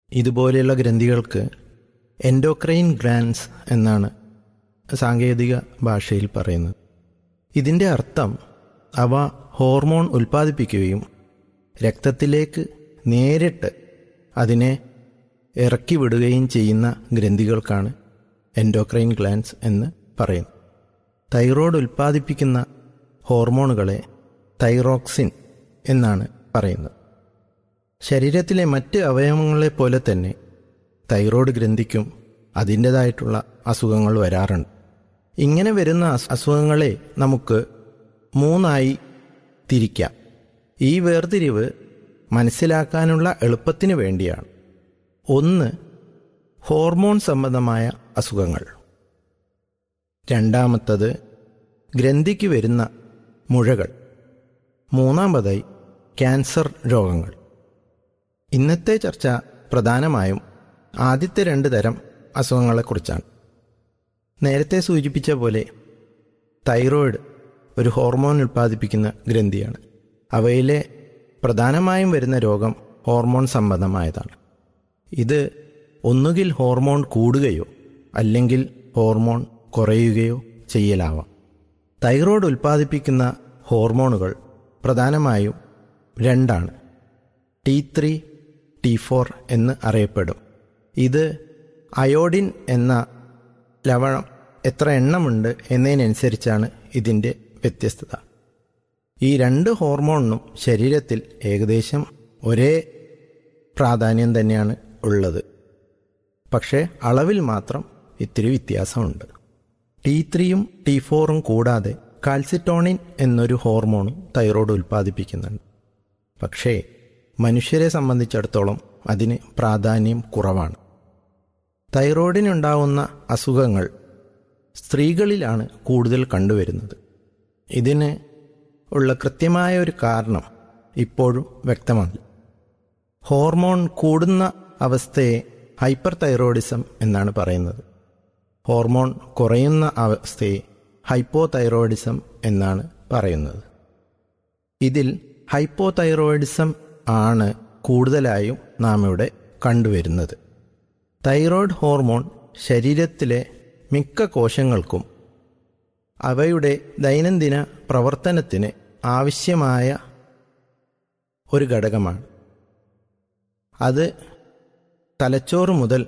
ഇതുപോലെയുള്ള ഗ്രന്ഥികൾക്ക് endocrine glance എന്നാണ് സാങ്കേതിക ഭാഷയിൽ പറയുന്നത് ഇതിൻ്റെ അർത്ഥം അവ ഹോർമോൺ ഉൽപ്പാദിപ്പിക്കുകയും രക്തത്തിലേക്ക് നേരിട്ട് അതിനെ ഇറക്കി വിടുകയും ചെയ്യുന്ന ഗ്രന്ഥികൾക്കാണ് എൻഡോക്രൈൻ ഗ്ലാൻസ് എന്ന് പറയുന്നത് തൈറോയ്ഡ് ഉൽപ്പാദിപ്പിക്കുന്ന ഹോർമോണുകളെ തൈറോക്സിൻ എന്നാണ് പറയുന്നത് ശരീരത്തിലെ മറ്റ് അവയവങ്ങളെ പോലെ തന്നെ തൈറോയ്ഡ് ഗ്രന്ഥിക്കും അതിൻ്റെതായിട്ടുള്ള അസുഖങ്ങൾ വരാറുണ്ട് ഇങ്ങനെ വരുന്ന അസുഖങ്ങളെ നമുക്ക് മൂന്നായി തിരിക്കാം ഈ വേർതിരിവ് മനസ്സിലാക്കാനുള്ള എളുപ്പത്തിന് വേണ്ടിയാണ് ഒന്ന് ഹോർമോൺ സംബന്ധമായ അസുഖങ്ങൾ രണ്ടാമത്തത് ഗ്രന്ഥിക്ക് വരുന്ന മുഴകൾ മൂന്നാമതായി ക്യാൻസർ രോഗങ്ങൾ ഇന്നത്തെ ചർച്ച പ്രധാനമായും ആദ്യത്തെ രണ്ട് തരം അസുഖങ്ങളെക്കുറിച്ചാണ് നേരത്തെ സൂചിപ്പിച്ച പോലെ തൈറോയിഡ് ഒരു ഹോർമോൺ ഉൽപ്പാദിപ്പിക്കുന്ന ഗ്രന്ഥിയാണ് അവയിലെ പ്രധാനമായും വരുന്ന രോഗം ഹോർമോൺ സംബന്ധമായതാണ് ഇത് ഒന്നുകിൽ ഹോർമോൺ കൂടുകയോ അല്ലെങ്കിൽ ഹോർമോൺ കുറയുകയോ ചെയ്യലാവാം തൈറോയ്ഡ് ഉൽപ്പാദിപ്പിക്കുന്ന ഹോർമോണുകൾ പ്രധാനമായും രണ്ടാണ് ടി ത്രീ ടി ഫോർ എന്ന് അറിയപ്പെടും ഇത് അയോഡിൻ എന്ന ലവണം എത്ര എണ്ണമുണ്ട് എന്നതിനനുസരിച്ചാണ് ഇതിൻ്റെ വ്യത്യസ്തത ഈ രണ്ട് ഹോർമോണിനും ശരീരത്തിൽ ഏകദേശം ഒരേ പ്രാധാന്യം തന്നെയാണ് ഉള്ളത് പക്ഷേ അളവിൽ മാത്രം ഇത്തിരി വ്യത്യാസമുണ്ട് ടി ത്രീയും ടി ഫോറും കൂടാതെ കാൽസിറ്റോണിൻ എന്നൊരു ഹോർമോണും തൈറോയ്ഡ് ഉൽപ്പാദിപ്പിക്കുന്നുണ്ട് പക്ഷേ മനുഷ്യരെ സംബന്ധിച്ചിടത്തോളം അതിന് പ്രാധാന്യം കുറവാണ് തൈറോയിഡിനുണ്ടാവുന്ന അസുഖങ്ങൾ സ്ത്രീകളിലാണ് കൂടുതൽ കണ്ടുവരുന്നത് ഇതിന് ഉള്ള കൃത്യമായ ഒരു കാരണം ഇപ്പോഴും വ്യക്തമല്ല ഹോർമോൺ കൂടുന്ന അവസ്ഥയെ ഹൈപ്പർ തൈറോയിഡിസം എന്നാണ് പറയുന്നത് ഹോർമോൺ കുറയുന്ന അവസ്ഥയെ ഹൈപ്പോ തൈറോയിഡിസം എന്നാണ് പറയുന്നത് ഇതിൽ ഹൈപ്പോ തൈറോയിഡിസം ആണ് കൂടുതലായും നാം ഇവിടെ കണ്ടുവരുന്നത് തൈറോയ്ഡ് ഹോർമോൺ ശരീരത്തിലെ മിക്ക കോശങ്ങൾക്കും അവയുടെ ദൈനംദിന പ്രവർത്തനത്തിന് ആവശ്യമായ ഒരു ഘടകമാണ് അത് തലച്ചോറ് മുതൽ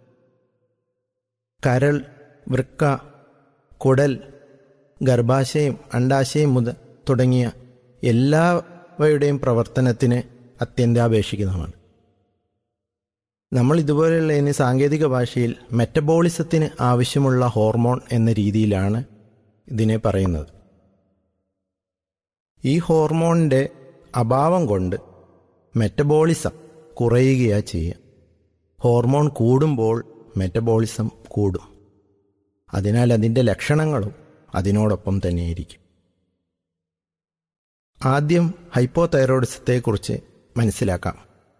കരൾ വൃക്ക കുടൽ ഗർഭാശയം അണ്ടാശയം മുതൽ തുടങ്ങിയ എല്ലാവയുടെയും പ്രവർത്തനത്തിന് അത്യന്താപേക്ഷിതമാണ് നമ്മൾ ഇതുപോലെയുള്ള ഇനി സാങ്കേതിക ഭാഷയിൽ മെറ്റബോളിസത്തിന് ആവശ്യമുള്ള ഹോർമോൺ എന്ന രീതിയിലാണ് ഇതിനെ പറയുന്നത് ഈ ഹോർമോണിൻ്റെ അഭാവം കൊണ്ട് മെറ്റബോളിസം കുറയുകയാ ചെയ്യുക ഹോർമോൺ കൂടുമ്പോൾ മെറ്റബോളിസം കൂടും അതിനാൽ അതിൻ്റെ ലക്ഷണങ്ങളും അതിനോടൊപ്പം തന്നെയായിരിക്കും ആദ്യം ഹൈപ്പോതൈറോയിഡിസത്തെക്കുറിച്ച് മനസ്സിലാക്കാം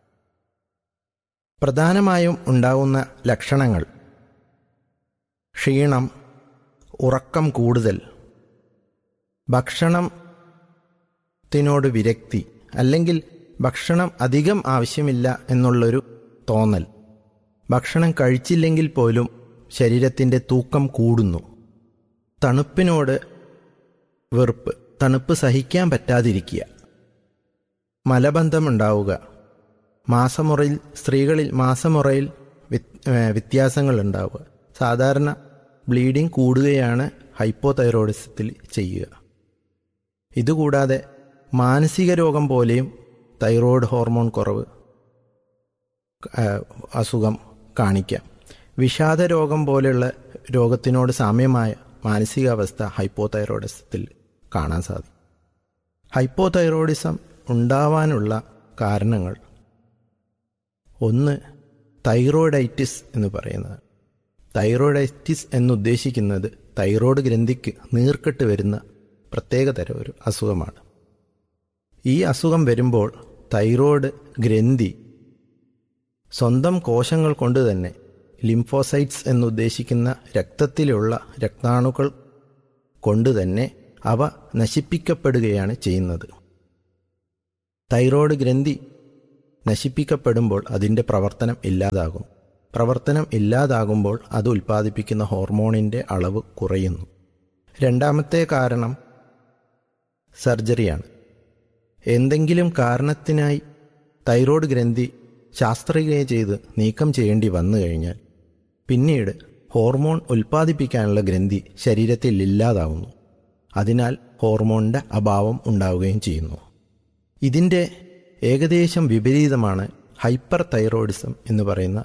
പ്രധാനമായും ഉണ്ടാകുന്ന ലക്ഷണങ്ങൾ ക്ഷീണം ഉറക്കം കൂടുതൽ ഭക്ഷണത്തിനോട് വിരക്തി അല്ലെങ്കിൽ ഭക്ഷണം അധികം ആവശ്യമില്ല എന്നുള്ളൊരു തോന്നൽ ഭക്ഷണം കഴിച്ചില്ലെങ്കിൽ പോലും ശരീരത്തിൻ്റെ തൂക്കം കൂടുന്നു തണുപ്പിനോട് വെറുപ്പ് തണുപ്പ് സഹിക്കാൻ പറ്റാതിരിക്കുക മലബന്ധമുണ്ടാവുക മാസമുറയിൽ സ്ത്രീകളിൽ മാസമുറയിൽ വ്യത്യാസങ്ങൾ ഉണ്ടാവുക സാധാരണ ബ്ലീഡിംഗ് കൂടുകയാണ് ഹൈപ്പോതൈറോയിഡിസത്തിൽ ചെയ്യുക ഇതുകൂടാതെ മാനസിക രോഗം പോലെയും തൈറോയ്ഡ് ഹോർമോൺ കുറവ് അസുഖം കാണിക്കാം വിഷാദ രോഗം പോലെയുള്ള രോഗത്തിനോട് സാമ്യമായ മാനസികാവസ്ഥ ഹൈപ്പോതൈറോയിഡിസത്തിൽ കാണാൻ സാധിക്കും ഹൈപ്പോതൈറോയിഡിസം ഉണ്ടാവാനുള്ള കാരണങ്ങൾ ഒന്ന് തൈറോയിഡൈറ്റിസ് എന്ന് പറയുന്നത് തൈറോയിഡൈറ്റിസ് എന്നുദ്ദേശിക്കുന്നത് തൈറോയ്ഡ് ഗ്രന്ഥിക്ക് നീർക്കെട്ട് വരുന്ന പ്രത്യേകതരം ഒരു അസുഖമാണ് ഈ അസുഖം വരുമ്പോൾ തൈറോയ്ഡ് ഗ്രന്ഥി സ്വന്തം കോശങ്ങൾ കൊണ്ട് തന്നെ ലിംഫോസൈറ്റ്സ് എന്നുദ്ദേശിക്കുന്ന രക്തത്തിലുള്ള രക്താണുക്കൾ കൊണ്ട് തന്നെ അവ നശിപ്പിക്കപ്പെടുകയാണ് ചെയ്യുന്നത് തൈറോയ്ഡ് ഗ്രന്ഥി നശിപ്പിക്കപ്പെടുമ്പോൾ അതിൻ്റെ പ്രവർത്തനം ഇല്ലാതാകും പ്രവർത്തനം ഇല്ലാതാകുമ്പോൾ അത് ഉൽപ്പാദിപ്പിക്കുന്ന ഹോർമോണിൻ്റെ അളവ് കുറയുന്നു രണ്ടാമത്തെ കാരണം സർജറിയാണ് എന്തെങ്കിലും കാരണത്തിനായി തൈറോയ്ഡ് ഗ്രന്ഥി ശാസ്ത്രീയ ചെയ്ത് നീക്കം ചെയ്യേണ്ടി വന്നു കഴിഞ്ഞാൽ പിന്നീട് ഹോർമോൺ ഉൽപ്പാദിപ്പിക്കാനുള്ള ഗ്രന്ഥി ശരീരത്തിൽ ഇല്ലാതാവുന്നു അതിനാൽ ഹോർമോണിൻ്റെ അഭാവം ഉണ്ടാവുകയും ചെയ്യുന്നു ഇതിൻ്റെ ഏകദേശം വിപരീതമാണ് ഹൈപ്പർ തൈറോയിഡിസം എന്ന് പറയുന്ന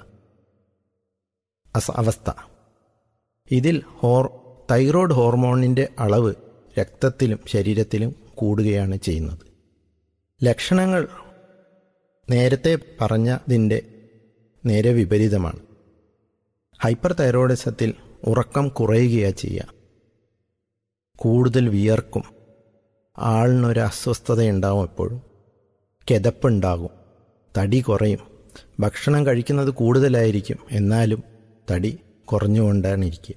അസ അവസ്ഥ ഇതിൽ ഹോർ തൈറോയ്ഡ് ഹോർമോണിൻ്റെ അളവ് രക്തത്തിലും ശരീരത്തിലും കൂടുകയാണ് ചെയ്യുന്നത് ലക്ഷണങ്ങൾ നേരത്തെ പറഞ്ഞതിൻ്റെ നേരെ വിപരീതമാണ് ഹൈപ്പർ തൈറോയിഡിസത്തിൽ ഉറക്കം കുറയുകയാണ് ചെയ്യുക കൂടുതൽ വിയർക്കും ആളിനൊരു അസ്വസ്ഥതയുണ്ടാവും എപ്പോഴും കിതപ്പുണ്ടാകും തടി കുറയും ഭക്ഷണം കഴിക്കുന്നത് കൂടുതലായിരിക്കും എന്നാലും തടി കുറഞ്ഞുകൊണ്ടാണ് ഇരിക്കുക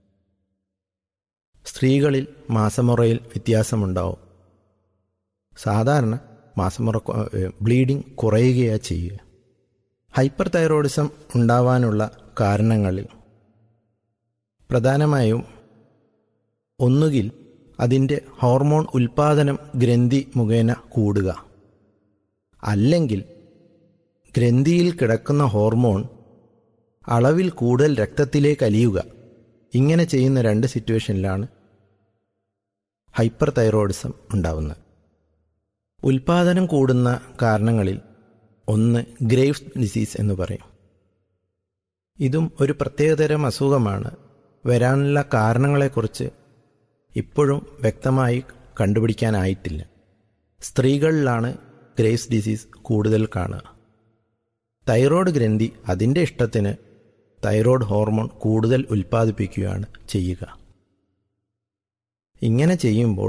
സ്ത്രീകളിൽ മാസമുറയിൽ വ്യത്യാസമുണ്ടാവും സാധാരണ മാസമുറ ബ്ലീഡിംഗ് കുറയുകയാണ് ചെയ്യുക ഹൈപ്പർ തൈറോയിഡിസം ഉണ്ടാവാനുള്ള കാരണങ്ങളിൽ പ്രധാനമായും ഒന്നുകിൽ അതിൻ്റെ ഹോർമോൺ ഉൽപാദനം ഗ്രന്ഥി മുഖേന കൂടുക അല്ലെങ്കിൽ ഗ്രന്ഥിയിൽ കിടക്കുന്ന ഹോർമോൺ അളവിൽ കൂടുതൽ രക്തത്തിലേക്ക് അലിയുക ഇങ്ങനെ ചെയ്യുന്ന രണ്ട് സിറ്റുവേഷനിലാണ് ഹൈപ്പർ തൈറോയിഡിസം ഉണ്ടാവുന്നത് ഉൽപാദനം കൂടുന്ന കാരണങ്ങളിൽ ഒന്ന് ഗ്രേവ്സ് ഡിസീസ് എന്ന് പറയും ഇതും ഒരു പ്രത്യേകതരം അസുഖമാണ് വരാനുള്ള കാരണങ്ങളെക്കുറിച്ച് ഇപ്പോഴും വ്യക്തമായി കണ്ടുപിടിക്കാനായിട്ടില്ല സ്ത്രീകളിലാണ് ഗ്രേവ്സ് ഡിസീസ് കൂടുതൽ കാണുക തൈറോയ്ഡ് ഗ്രന്ഥി അതിൻ്റെ ഇഷ്ടത്തിന് തൈറോയ്ഡ് ഹോർമോൺ കൂടുതൽ ഉൽപ്പാദിപ്പിക്കുകയാണ് ചെയ്യുക ഇങ്ങനെ ചെയ്യുമ്പോൾ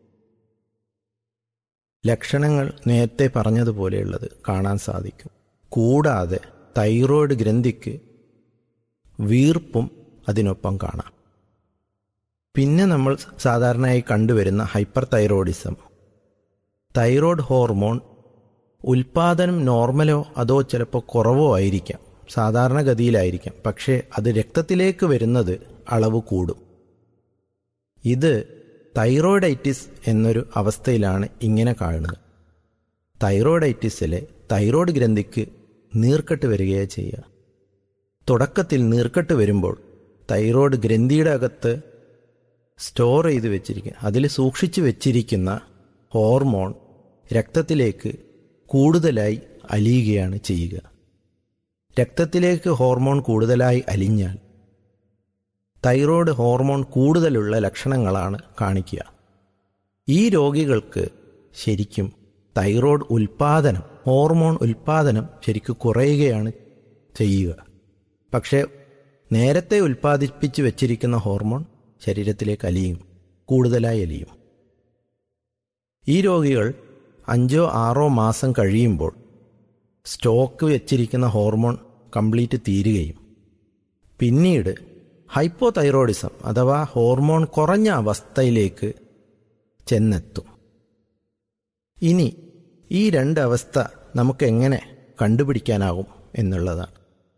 ലക്ഷണങ്ങൾ നേരത്തെ പറഞ്ഞതുപോലെയുള്ളത് കാണാൻ സാധിക്കും കൂടാതെ തൈറോയ്ഡ് ഗ്രന്ഥിക്ക് വീർപ്പും അതിനൊപ്പം കാണാം പിന്നെ നമ്മൾ സാധാരണയായി കണ്ടുവരുന്ന ഹൈപ്പർ തൈറോയിഡിസം തൈറോയ്ഡ് ഹോർമോൺ ഉൽപാദനം നോർമലോ അതോ ചിലപ്പോൾ കുറവോ ആയിരിക്കാം സാധാരണഗതിയിലായിരിക്കാം പക്ഷേ അത് രക്തത്തിലേക്ക് വരുന്നത് അളവ് കൂടും ഇത് തൈറോയിഡൈറ്റിസ് എന്നൊരു അവസ്ഥയിലാണ് ഇങ്ങനെ കാണുന്നത് തൈറോയിഡൈറ്റിസിലെ തൈറോയ്ഡ് ഗ്രന്ഥിക്ക് നീർക്കെട്ട് വരികയാണ് ചെയ്യുക തുടക്കത്തിൽ നീർക്കെട്ട് വരുമ്പോൾ തൈറോയ്ഡ് ഗ്രന്ഥിയുടെ അകത്ത് സ്റ്റോർ ചെയ്ത് വെച്ചിരിക്കുക അതിൽ സൂക്ഷിച്ചു വെച്ചിരിക്കുന്ന ഹോർമോൺ രക്തത്തിലേക്ക് കൂടുതലായി അലിയുകയാണ് ചെയ്യുക രക്തത്തിലേക്ക് ഹോർമോൺ കൂടുതലായി അലിഞ്ഞാൽ തൈറോയ്ഡ് ഹോർമോൺ കൂടുതലുള്ള ലക്ഷണങ്ങളാണ് കാണിക്കുക ഈ രോഗികൾക്ക് ശരിക്കും തൈറോയ്ഡ് ഉൽപാദനം ഹോർമോൺ ഉൽപാദനം ശരിക്കും കുറയുകയാണ് ചെയ്യുക പക്ഷേ നേരത്തെ ഉൽപ്പാദിപ്പിച്ചു വച്ചിരിക്കുന്ന ഹോർമോൺ ശരീരത്തിലേക്ക് അലിയും കൂടുതലായി അലിയും ഈ രോഗികൾ അഞ്ചോ ആറോ മാസം കഴിയുമ്പോൾ സ്റ്റോക്ക് വെച്ചിരിക്കുന്ന ഹോർമോൺ കംപ്ലീറ്റ് തീരുകയും പിന്നീട് ഹൈപ്പോ തൈറോയിഡിസം അഥവാ ഹോർമോൺ കുറഞ്ഞ അവസ്ഥയിലേക്ക് ചെന്നെത്തും ഇനി ഈ രണ്ട് അവസ്ഥ നമുക്ക് എങ്ങനെ കണ്ടുപിടിക്കാനാകും എന്നുള്ളതാണ്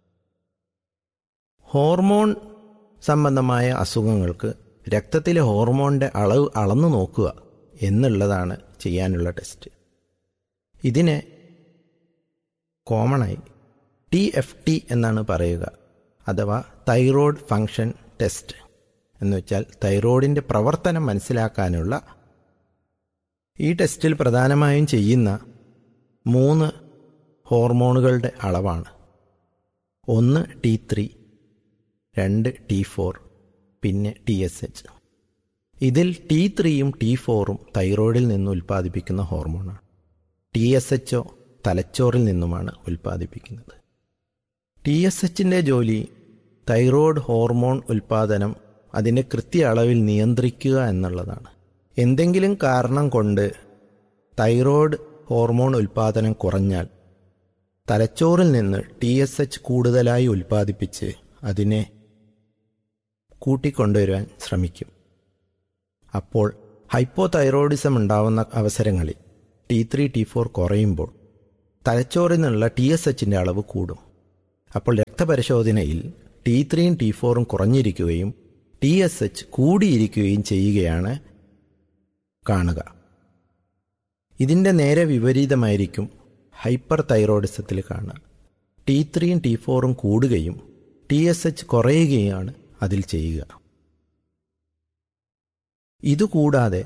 ഹോർമോൺ സംബന്ധമായ അസുഖങ്ങൾക്ക് രക്തത്തിലെ ഹോർമോണിൻ്റെ അളവ് അളന്നു നോക്കുക എന്നുള്ളതാണ് ചെയ്യാനുള്ള ടെസ്റ്റ് ഇതിനെ കോമണായി ടി എഫ് ടി എന്നാണ് പറയുക അഥവാ തൈറോയ്ഡ് ഫങ്ഷൻ ടെസ്റ്റ് എന്ന് വെച്ചാൽ തൈറോയിഡിൻ്റെ പ്രവർത്തനം മനസ്സിലാക്കാനുള്ള ഈ ടെസ്റ്റിൽ പ്രധാനമായും ചെയ്യുന്ന മൂന്ന് ഹോർമോണുകളുടെ അളവാണ് ഒന്ന് ടി ത്രീ രണ്ട് ടി ഫോർ പിന്നെ ടി എസ് എച്ച് ഇതിൽ ടി ത്രീയും ടി ഫോറും തൈറോയിഡിൽ നിന്ന് ഉൽപ്പാദിപ്പിക്കുന്ന ഹോർമോണാണ് ടി എസ് എച്ചോ തലച്ചോറിൽ നിന്നുമാണ് ഉൽപ്പാദിപ്പിക്കുന്നത് ടി എസ് എച്ചിൻ്റെ ജോലി തൈറോയ്ഡ് ഹോർമോൺ ഉൽപ്പാദനം അതിൻ്റെ കൃത്യ അളവിൽ നിയന്ത്രിക്കുക എന്നുള്ളതാണ് എന്തെങ്കിലും കാരണം കൊണ്ട് തൈറോയ്ഡ് ഹോർമോൺ ഉൽപ്പാദനം കുറഞ്ഞാൽ തലച്ചോറിൽ നിന്ന് ടി എസ് എച്ച് കൂടുതലായി ഉൽപ്പാദിപ്പിച്ച് അതിനെ കൂട്ടിക്കൊണ്ടുവരാൻ ശ്രമിക്കും അപ്പോൾ ഹൈപ്പോ തൈറോയിഡിസം ഉണ്ടാവുന്ന അവസരങ്ങളിൽ ടി ത്രീ ടി ഫോർ കുറയുമ്പോൾ തലച്ചോറിൽ നിന്നുള്ള ടി എസ് എച്ചിൻ്റെ അളവ് കൂടും അപ്പോൾ രക്തപരിശോധനയിൽ ടി ത്രീയും ടി ഫോറും കുറഞ്ഞിരിക്കുകയും ടി എസ് എച്ച് കൂടിയിരിക്കുകയും ചെയ്യുകയാണ് കാണുക ഇതിൻ്റെ നേരെ വിപരീതമായിരിക്കും ഹൈപ്പർ തൈറോയിഡിസത്തിൽ കാണുക ടി ത്രീയും ടി ഫോറും കൂടുകയും ടി എസ് എച്ച് കുറയുകയാണ് അതിൽ ചെയ്യുക ഇതുകൂടാതെ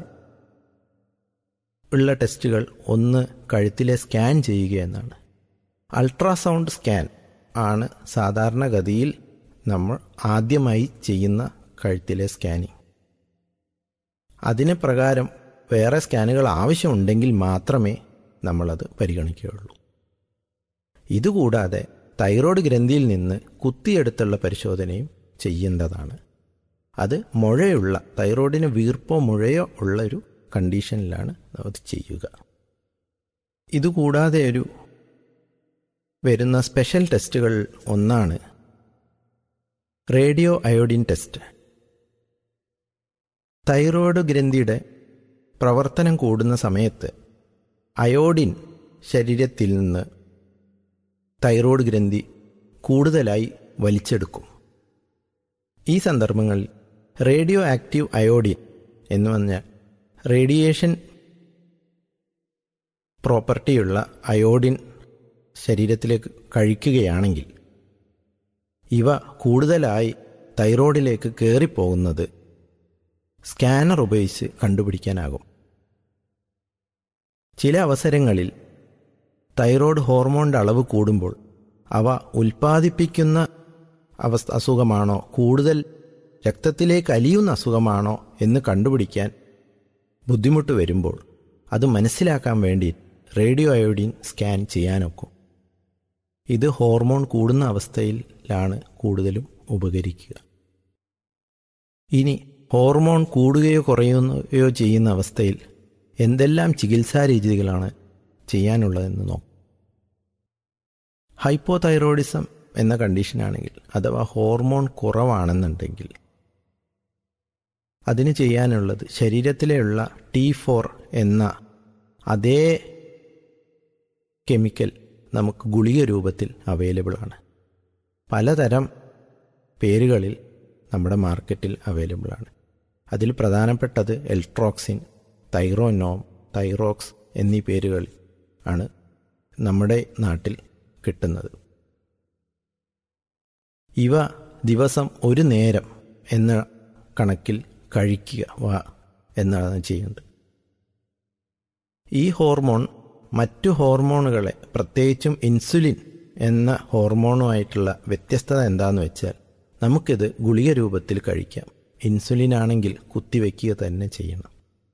ഉള്ള ടെസ്റ്റുകൾ ഒന്ന് കഴുത്തിലെ സ്കാൻ ചെയ്യുക എന്നാണ് അൾട്രാസൗണ്ട് സ്കാൻ ആണ് സാധാരണഗതിയിൽ നമ്മൾ ആദ്യമായി ചെയ്യുന്ന കഴുത്തിലെ സ്കാനിങ് അതിന് പ്രകാരം വേറെ സ്കാനുകൾ ആവശ്യമുണ്ടെങ്കിൽ മാത്രമേ നമ്മളത് പരിഗണിക്കുകയുള്ളൂ ഇതുകൂടാതെ തൈറോയ്ഡ് ഗ്രന്ഥിയിൽ നിന്ന് കുത്തിയെടുത്തുള്ള പരിശോധനയും ചെയ്യേണ്ടതാണ് അത് മുഴയുള്ള തൈറോയിഡിന് വീർപ്പോ മുഴയോ ഉള്ള ഒരു കണ്ടീഷനിലാണ് അത് ചെയ്യുക ഇതുകൂടാതെ ഒരു വരുന്ന സ്പെഷ്യൽ ടെസ്റ്റുകൾ ഒന്നാണ് റേഡിയോ അയോഡിൻ ടെസ്റ്റ് തൈറോയ്ഡ് ഗ്രന്ഥിയുടെ പ്രവർത്തനം കൂടുന്ന സമയത്ത് അയോഡിൻ ശരീരത്തിൽ നിന്ന് തൈറോയ്ഡ് ഗ്രന്ഥി കൂടുതലായി വലിച്ചെടുക്കും ഈ സന്ദർഭങ്ങളിൽ റേഡിയോ ആക്റ്റീവ് അയോഡിൻ എന്ന് പറഞ്ഞാൽ റേഡിയേഷൻ പ്രോപ്പർട്ടിയുള്ള അയോഡിൻ ശരീരത്തിലേക്ക് കഴിക്കുകയാണെങ്കിൽ ഇവ കൂടുതലായി തൈറോയ്ഡിലേക്ക് കയറിപ്പോകുന്നത് സ്കാനർ ഉപയോഗിച്ച് കണ്ടുപിടിക്കാനാകും ചില അവസരങ്ങളിൽ തൈറോയ്ഡ് ഹോർമോണിൻ്റെ അളവ് കൂടുമ്പോൾ അവ ഉൽപ്പാദിപ്പിക്കുന്ന അവസ്ഥ അസുഖമാണോ കൂടുതൽ രക്തത്തിലേക്ക് അലിയുന്ന അസുഖമാണോ എന്ന് കണ്ടുപിടിക്കാൻ ബുദ്ധിമുട്ട് വരുമ്പോൾ അത് മനസ്സിലാക്കാൻ വേണ്ടി റേഡിയോ അയോഡിൻ സ്കാൻ ചെയ്യാനൊക്കും ഇത് ഹോർമോൺ കൂടുന്ന അവസ്ഥയിലാണ് കൂടുതലും ഉപകരിക്കുക ഇനി ഹോർമോൺ കൂടുകയോ കുറയുകയോ ചെയ്യുന്ന അവസ്ഥയിൽ എന്തെല്ലാം ചികിത്സാ രീതികളാണ് ചെയ്യാനുള്ളതെന്ന് നോക്കാം ഹൈപ്പോതൈറോയിഡിസം എന്ന കണ്ടീഷനാണെങ്കിൽ അഥവാ ഹോർമോൺ കുറവാണെന്നുണ്ടെങ്കിൽ അതിന് ചെയ്യാനുള്ളത് ശരീരത്തിലെയുള്ള ടി ഫോർ എന്ന അതേ കെമിക്കൽ നമുക്ക് ഗുളിക രൂപത്തിൽ അവൈലബിൾ ആണ് പലതരം പേരുകളിൽ നമ്മുടെ മാർക്കറ്റിൽ അവൈലബിൾ ആണ് അതിൽ പ്രധാനപ്പെട്ടത് എൽട്രോക്സിൻ തൈറോനോം തൈറോക്സ് എന്നീ പേരുകളിൽ ആണ് നമ്മുടെ നാട്ടിൽ കിട്ടുന്നത് ഇവ ദിവസം ഒരു നേരം എന്ന കണക്കിൽ കഴിക്കുക എന്നാണ് ചെയ്യേണ്ടത് ഈ ഹോർമോൺ മറ്റു ഹോർമോണുകളെ പ്രത്യേകിച്ചും ഇൻസുലിൻ എന്ന ഹോർമോണുമായിട്ടുള്ള വ്യത്യസ്തത എന്താണെന്ന് വെച്ചാൽ നമുക്കിത് ഗുളിക രൂപത്തിൽ കഴിക്കാം ഇൻസുലിൻ ആണെങ്കിൽ കുത്തിവെക്കുക തന്നെ ചെയ്യണം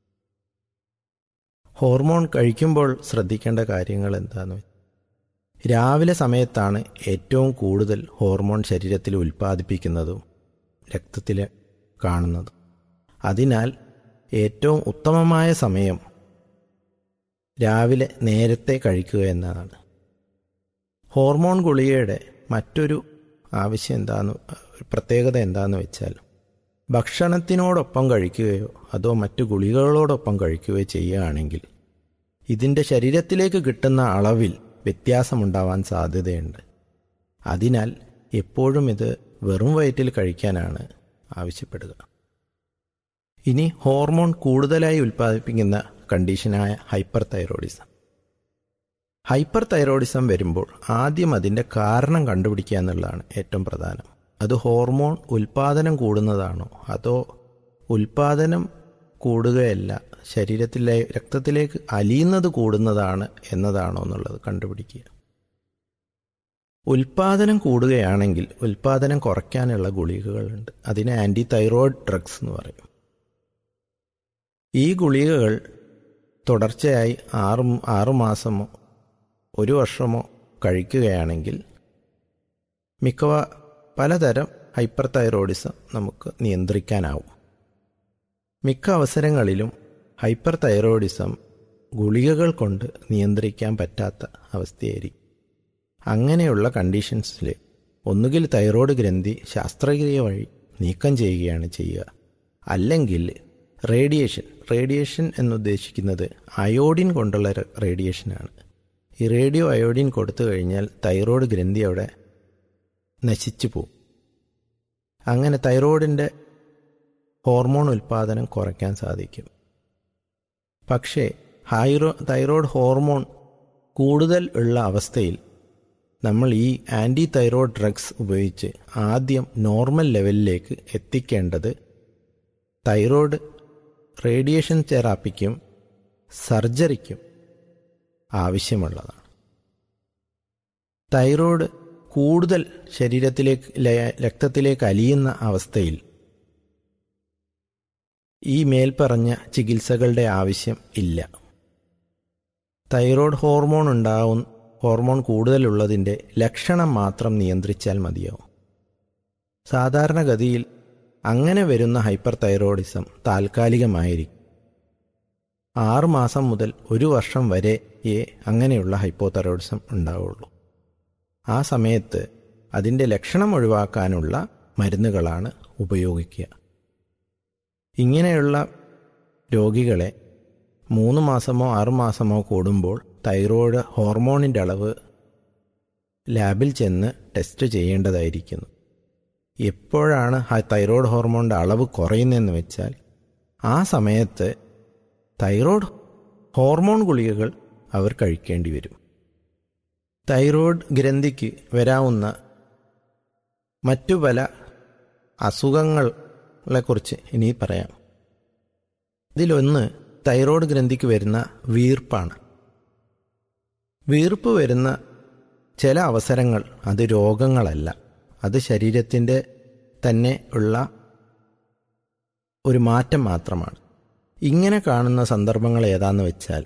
ഹോർമോൺ കഴിക്കുമ്പോൾ ശ്രദ്ധിക്കേണ്ട കാര്യങ്ങൾ എന്താണെന്ന് വെച്ചാൽ രാവിലെ സമയത്താണ് ഏറ്റവും കൂടുതൽ ഹോർമോൺ ശരീരത്തിൽ ഉൽപ്പാദിപ്പിക്കുന്നതും രക്തത്തിൽ കാണുന്നതും അതിനാൽ ഏറ്റവും ഉത്തമമായ സമയം രാവിലെ നേരത്തെ കഴിക്കുക എന്നതാണ് ഹോർമോൺ ഗുളികയുടെ മറ്റൊരു ആവശ്യം എന്താന്ന് പ്രത്യേകത എന്താന്ന് വെച്ചാൽ ഭക്ഷണത്തിനോടൊപ്പം കഴിക്കുകയോ അതോ മറ്റു ഗുളികകളോടൊപ്പം കഴിക്കുകയോ ചെയ്യുകയാണെങ്കിൽ ഇതിൻ്റെ ശരീരത്തിലേക്ക് കിട്ടുന്ന അളവിൽ വ്യത്യാസമുണ്ടാവാൻ സാധ്യതയുണ്ട് അതിനാൽ എപ്പോഴും ഇത് വെറും വയറ്റിൽ കഴിക്കാനാണ് ആവശ്യപ്പെടുക ഇനി ഹോർമോൺ കൂടുതലായി ഉൽപ്പാദിപ്പിക്കുന്ന കണ്ടീഷനായ ഹൈപ്പർ തൈറോയിഡിസം ഹൈപ്പർ തൈറോയിഡിസം വരുമ്പോൾ ആദ്യം അതിൻ്റെ കാരണം കണ്ടുപിടിക്കുക എന്നുള്ളതാണ് ഏറ്റവും പ്രധാനം അത് ഹോർമോൺ ഉൽപാദനം കൂടുന്നതാണോ അതോ ഉൽപാദനം കൂടുകയല്ല ശരീരത്തിലെ രക്തത്തിലേക്ക് അലിയുന്നത് കൂടുന്നതാണ് എന്നതാണോ എന്നുള്ളത് കണ്ടുപിടിക്കുക ഉൽപാദനം കൂടുകയാണെങ്കിൽ ഉൽപാദനം കുറയ്ക്കാനുള്ള ഗുളികകളുണ്ട് അതിനെ ആൻറ്റി തൈറോയിഡ് ഡ്രഗ്സ് എന്ന് പറയും ഈ ഗുളികകൾ തുടർച്ചയായി ആറ് ആറു മാസമോ ഒരു വർഷമോ കഴിക്കുകയാണെങ്കിൽ മിക്കവ പലതരം ഹൈപ്പർ തൈറോയിഡിസം നമുക്ക് നിയന്ത്രിക്കാനാവും മിക്ക അവസരങ്ങളിലും ഹൈപ്പർ തൈറോയിഡിസം ഗുളികകൾ കൊണ്ട് നിയന്ത്രിക്കാൻ പറ്റാത്ത അവസ്ഥയായിരിക്കും അങ്ങനെയുള്ള കണ്ടീഷൻസിൽ ഒന്നുകിൽ തൈറോയ്ഡ് ഗ്രന്ഥി ശസ്ത്രക്രിയ വഴി നീക്കം ചെയ്യുകയാണ് ചെയ്യുക അല്ലെങ്കിൽ റേഡിയേഷൻ റേഡിയേഷൻ എന്നുദ്ദേശിക്കുന്നത് അയോഡിൻ കൊണ്ടുള്ള റേഡിയേഷനാണ് ഈ റേഡിയോ അയോഡിൻ കൊടുത്തു കഴിഞ്ഞാൽ തൈറോയ്ഡ് ഗ്രന്ഥി അവിടെ നശിച്ചു പോവും അങ്ങനെ തൈറോയിഡിൻ്റെ ഹോർമോൺ ഉൽപ്പാദനം കുറയ്ക്കാൻ സാധിക്കും പക്ഷേ ഹൈറോ തൈറോയ്ഡ് ഹോർമോൺ കൂടുതൽ ഉള്ള അവസ്ഥയിൽ നമ്മൾ ഈ ആൻറ്റി തൈറോയ്ഡ് ഡ്രഗ്സ് ഉപയോഗിച്ച് ആദ്യം നോർമൽ ലെവലിലേക്ക് എത്തിക്കേണ്ടത് തൈറോയ്ഡ് റേഡിയേഷൻ തെറാപ്പിക്കും സർജറിക്കും ആവശ്യമുള്ളതാണ് തൈറോയ്ഡ് കൂടുതൽ ശരീരത്തിലേക്ക് രക്തത്തിലേക്ക് അലിയുന്ന അവസ്ഥയിൽ ഈ മേൽപ്പറഞ്ഞ ചികിത്സകളുടെ ആവശ്യം ഇല്ല തൈറോയ്ഡ് ഹോർമോൺ ഉണ്ടാവും ഹോർമോൺ കൂടുതലുള്ളതിൻ്റെ ലക്ഷണം മാത്രം നിയന്ത്രിച്ചാൽ മതിയാവും സാധാരണഗതിയിൽ അങ്ങനെ വരുന്ന ഹൈപ്പർ തൈറോയിഡിസം താൽക്കാലികമായിരിക്കും ആറുമാസം മുതൽ ഒരു വർഷം വരെയേ അങ്ങനെയുള്ള ഹൈപ്പോതൈറോയിഡിസം ഉണ്ടാവുള്ളൂ ആ സമയത്ത് അതിൻ്റെ ലക്ഷണം ഒഴിവാക്കാനുള്ള മരുന്നുകളാണ് ഉപയോഗിക്കുക ഇങ്ങനെയുള്ള രോഗികളെ മൂന്ന് മാസമോ ആറ് മാസമോ കൂടുമ്പോൾ തൈറോയ്ഡ് ഹോർമോണിൻ്റെ അളവ് ലാബിൽ ചെന്ന് ടെസ്റ്റ് ചെയ്യേണ്ടതായിരിക്കുന്നു എപ്പോഴാണ് തൈറോയ്ഡ് ഹോർമോണിൻ്റെ അളവ് കുറയുന്നതെന്ന് വെച്ചാൽ ആ സമയത്ത് തൈറോയ്ഡ് ഹോർമോൺ ഗുളികകൾ അവർ കഴിക്കേണ്ടി വരും തൈറോയ്ഡ് ഗ്രന്ഥിക്ക് വരാവുന്ന മറ്റു പല അസുഖങ്ങളെക്കുറിച്ച് ഇനി പറയാം ഇതിലൊന്ന് തൈറോയ്ഡ് ഗ്രന്ഥിക്ക് വരുന്ന വീർപ്പാണ് വീർപ്പ് വരുന്ന ചില അവസരങ്ങൾ അത് രോഗങ്ങളല്ല അത് ശരീരത്തിൻ്റെ തന്നെ ഉള്ള ഒരു മാറ്റം മാത്രമാണ് ഇങ്ങനെ കാണുന്ന സന്ദർഭങ്ങൾ ഏതാന്ന് വെച്ചാൽ